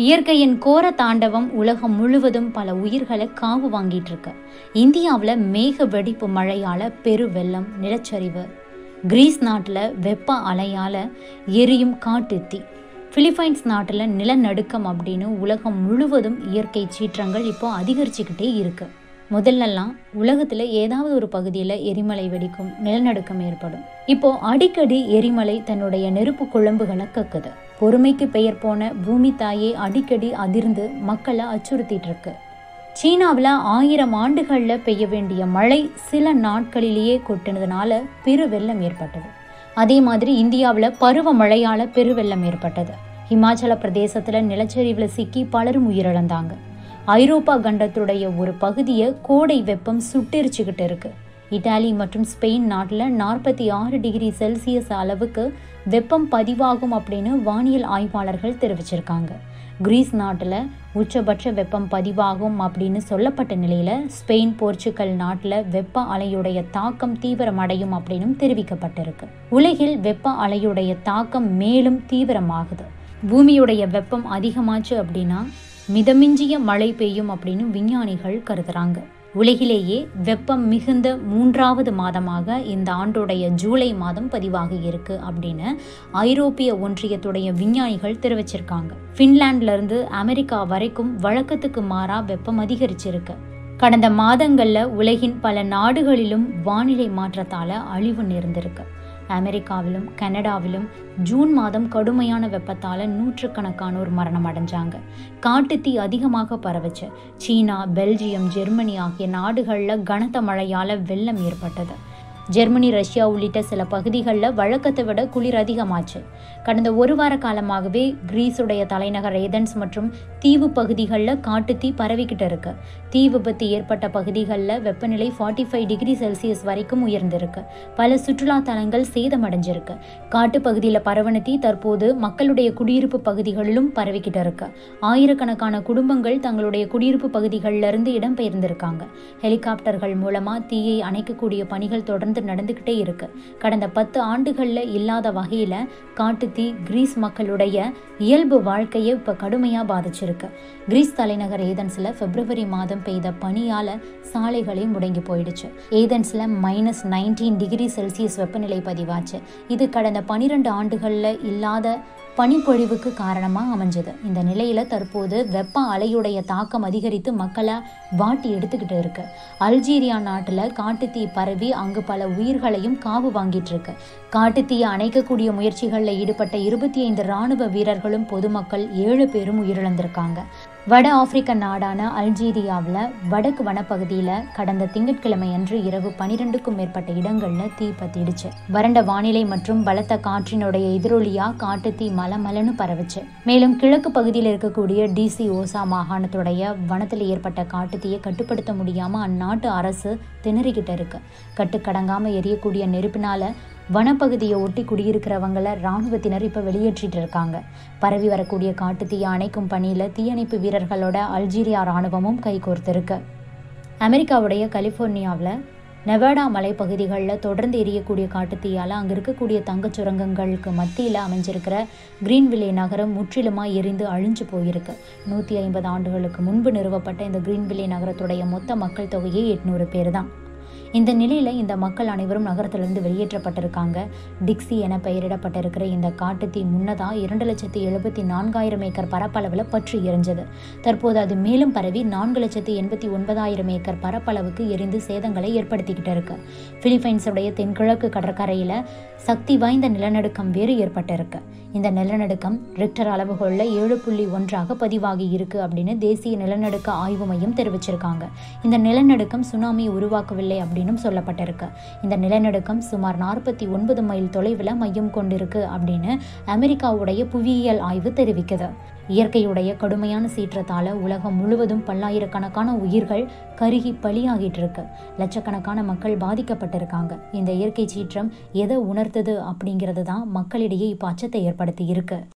இயற்கையின் கோர தாண்டவம் உலகம் முழுவதும் பல உயிர்களை காவு வாங்கிட்டு இருக்கு இந்தியாவில் மேக வெடிப்பு மழையால பெரு வெள்ளம் நிலச்சரிவு கிரீஸ் நாட்டில் வெப்ப அலையால எரியும் காட்டுத்தீ பிலிப்பைன்ஸ் நாட்டில் நிலநடுக்கம் அப்படின்னு உலகம் முழுவதும் இயற்கை சீற்றங்கள் இப்போ அதிகரிச்சுக்கிட்டே இருக்கு முதல்லலாம் உலகத்தில் ஏதாவது ஒரு பகுதியில் எரிமலை வெடிக்கும் நிலநடுக்கம் ஏற்படும் இப்போ அடிக்கடி எரிமலை தன்னுடைய நெருப்பு குழம்புகளை கக்குது பொறுமைக்கு பெயர் போன பூமி தாயே அடிக்கடி அதிர்ந்து மக்களை அச்சுறுத்திட்டு இருக்கு சீனாவில் ஆயிரம் ஆண்டுகளில் பெய்ய வேண்டிய மழை சில நாட்களிலேயே கொட்டினதுனால பெரு வெள்ளம் ஏற்பட்டது அதே மாதிரி இந்தியாவில் பருவ மழையால் பெருவெள்ளம் ஏற்பட்டது ஹிமாச்சல பிரதேசத்தில் நிலச்சரிவில் சிக்கி பலரும் உயிரிழந்தாங்க ஐரோப்பா கண்டத்துடைய ஒரு பகுதியை கோடை வெப்பம் சுட்டெரிச்சுக்கிட்டு இருக்கு இத்தாலி மற்றும் ஸ்பெயின் நாட்டில் நாற்பத்தி ஆறு டிகிரி செல்சியஸ் அளவுக்கு வெப்பம் பதிவாகும் அப்படின்னு வானியல் ஆய்வாளர்கள் தெரிவிச்சிருக்காங்க கிரீஸ் நாட்டில் உச்சபட்ச வெப்பம் பதிவாகும் அப்படின்னு சொல்லப்பட்ட நிலையில் ஸ்பெயின் போர்ச்சுகல் நாட்டில் வெப்ப அலையுடைய தாக்கம் தீவிரமடையும் அப்படின்னும் தெரிவிக்கப்பட்டிருக்கு உலகில் வெப்ப அலையுடைய தாக்கம் மேலும் தீவிரமாகுது பூமியுடைய வெப்பம் அதிகமாச்சு அப்படின்னா மிதமிஞ்சிய மழை பெய்யும் அப்படின்னு விஞ்ஞானிகள் கருதுறாங்க உலகிலேயே வெப்பம் மிகுந்த மூன்றாவது மாதமாக இந்த ஆண்டுடைய ஜூலை மாதம் பதிவாகி இருக்கு அப்படின்னு ஐரோப்பிய ஒன்றியத்துடைய விஞ்ஞானிகள் தெரிவிச்சிருக்காங்க ஃபின்லாண்ட்ல இருந்து அமெரிக்கா வரைக்கும் வழக்கத்துக்கு மாறா வெப்பம் அதிகரிச்சிருக்கு கடந்த மாதங்கள்ல உலகின் பல நாடுகளிலும் வானிலை மாற்றத்தால அழிவு நேர்ந்திருக்கு அமெரிக்காவிலும் கனடாவிலும் ஜூன் மாதம் கடுமையான வெப்பத்தால் நூற்றுக்கணக்கானோர் மரணம் அடைஞ்சாங்க காட்டுத்தீ அதிகமாக பரவச்சு சீனா பெல்ஜியம் ஜெர்மனி ஆகிய நாடுகளில் கனத்த மழையால் வெள்ளம் ஏற்பட்டது ஜெர்மனி ரஷ்யா உள்ளிட்ட சில பகுதிகளில் வழக்கத்தை விட குளிர் அதிகமாச்சு கடந்த ஒரு வார காலமாகவே கிரீஸுடைய தலைநகர் ஏதன்ஸ் மற்றும் தீவு பகுதிகளில் காட்டுத்தீ பரவிக்கிட்டு இருக்கு தீ விபத்து ஏற்பட்ட பகுதிகளில் வெப்பநிலை ஃபார்ட்டி ஃபைவ் டிகிரி செல்சியஸ் வரைக்கும் உயர்ந்திருக்கு பல சுற்றுலா தலங்கள் சேதமடைஞ்சிருக்கு காட்டு பகுதியில் பரவன தீ தற்போது மக்களுடைய குடியிருப்பு பகுதிகளிலும் பரவிக்கிட்டு இருக்கு ஆயிரக்கணக்கான குடும்பங்கள் தங்களுடைய குடியிருப்பு பகுதிகளிலிருந்து இடம்பெயர்ந்திருக்காங்க ஹெலிகாப்டர்கள் மூலமா தீயை அணைக்கக்கூடிய பணிகள் தொடர்ந்து நடந்துக்கிட்டே இருக்கு கடந்த பத்து ஆண்டுகளில் இல்லாத வகையில் காட்டுத்தீ கிரீஸ் மக்களுடைய இயல்பு வாழ்க்கையை இப்போ கடுமையாக பாதிச்சிருக்கு கிரீஸ் தலைநகர் ஏதன்ஸில் பிப்ரவரி மாதம் பெய்த பனியால் சாலைகளே முடங்கி போயிடுச்சு ஏதன்ஸில் மைனஸ் நைன்டீன் டிகிரி செல்சியஸ் வெப்பநிலை பதிவாச்சு இது கடந்த பனிரெண்டு ஆண்டுகளில் இல்லாத பனிப்பொழிவுக்கு காரணமாக அமைஞ்சது இந்த நிலையில் தற்போது வெப்ப அலையுடைய தாக்கம் அதிகரித்து மக்களை வாட்டி எடுத்துக்கிட்டு இருக்கு அல்ஜீரியா நாட்டில் காட்டுத்தீ பரவி அங்கு பல உயிர்களையும் காவு வாங்கிட்டு இருக்கு காட்டுத்தீயை அணைக்கக்கூடிய முயற்சிகளில் ஈடுபட்ட இருபத்தி ஐந்து ராணுவ வீரர்களும் பொதுமக்கள் ஏழு பேரும் உயிரிழந்திருக்காங்க வட ஆப்பிரிக்க நாடான அல்ஜீரியாவில் வடக்கு வனப்பகுதியில் கடந்த திங்கட்கிழமை அன்று இரவு பனிரெண்டுக்கும் மேற்பட்ட இடங்களில் தீ பத்திடுச்சு வறண்ட வானிலை மற்றும் பலத்த காற்றினுடைய எதிரொலியா காட்டு தீ மலமலன்னு பரவுச்சு மேலும் கிழக்கு பகுதியில் இருக்கக்கூடிய டிசி ஓசா மாகாணத்துடைய வனத்தில் ஏற்பட்ட காட்டு தீயை கட்டுப்படுத்த முடியாம அந்நாட்டு அரசு திணறிக்கிட்டு இருக்கு கட்டுக்கடங்காம எரியக்கூடிய நெருப்பினால வனப்பகுதியை ஒட்டி குடியிருக்கிறவங்களை இராணுவத்தினர் இப்போ வெளியேற்றிட்டு இருக்காங்க பரவி வரக்கூடிய காட்டு தீயை அணைக்கும் பணியில் தீயணைப்பு வீரர்களோட அல்ஜீரியா இராணுவமும் கைகோர்த்திருக்கு அமெரிக்காவுடைய கலிஃபோர்னியாவில் நெவாடா மலைப்பகுதிகளில் தொடர்ந்து எரியக்கூடிய காட்டுத்தீயால் அங்கே இருக்கக்கூடிய தங்கச் சுரங்கங்களுக்கு மத்தியில் அமைஞ்சிருக்கிற கிரீன்வில்லே நகரம் முற்றிலுமாக எரிந்து அழிஞ்சு போயிருக்கு நூற்றி ஐம்பது ஆண்டுகளுக்கு முன்பு நிறுவப்பட்ட இந்த கிரீன்வில்லே நகரத்துடைய மொத்த மக்கள் தொகையே எட்நூறு பேர் தான் இந்த நிலையில் இந்த மக்கள் அனைவரும் நகரத்திலிருந்து வெளியேற்றப்பட்டிருக்காங்க டிக்ஸி என பெயரிடப்பட்டிருக்கிற இந்த காட்டுத்தீ முன்னதாக இரண்டு லட்சத்தி எழுபத்தி நான்காயிரம் ஏக்கர் பரப்பளவில் பற்றி எரிஞ்சது தற்போது அது மேலும் பரவி நான்கு லட்சத்தி எண்பத்தி ஒன்பதாயிரம் ஏக்கர் பரப்பளவுக்கு எரிந்து சேதங்களை ஏற்படுத்திக்கிட்டு இருக்கு பிலிப்பைன்ஸுடைய தென்கிழக்கு கடற்கரையில் சக்தி வாய்ந்த நிலநடுக்கம் வேறு ஏற்பட்டிருக்கு இந்த நிலநடுக்கம் ரிக்டர் அளவுகோலில் ஏழு புள்ளி ஒன்றாக பதிவாகி இருக்கு அப்படின்னு தேசிய நிலநடுக்க ஆய்வு மையம் தெரிவிச்சிருக்காங்க இந்த நிலநடுக்கம் சுனாமி உருவாக்கவில்லை அப்படின்னும் சொல்லப்பட்டிருக்கு இந்த நிலநடுக்கம் சுமார் நாற்பத்தி ஒன்பது மைல் தொலைவில் மையம் கொண்டிருக்கு அப்படின்னு அமெரிக்காவுடைய புவியியல் ஆய்வு தெரிவிக்குது இயற்கையுடைய கடுமையான சீற்றத்தால் உலகம் முழுவதும் பல்லாயிரக்கணக்கான உயிர்கள் கருகி பலியாகிட்டு இருக்கு லட்சக்கணக்கான மக்கள் பாதிக்கப்பட்டிருக்காங்க இந்த இயற்கை சீற்றம் எதை உணர்த்துது அப்படிங்கிறது தான் மக்களிடையே இப்போ அச்சத்தை ஏற்படுத்தி இருக்கு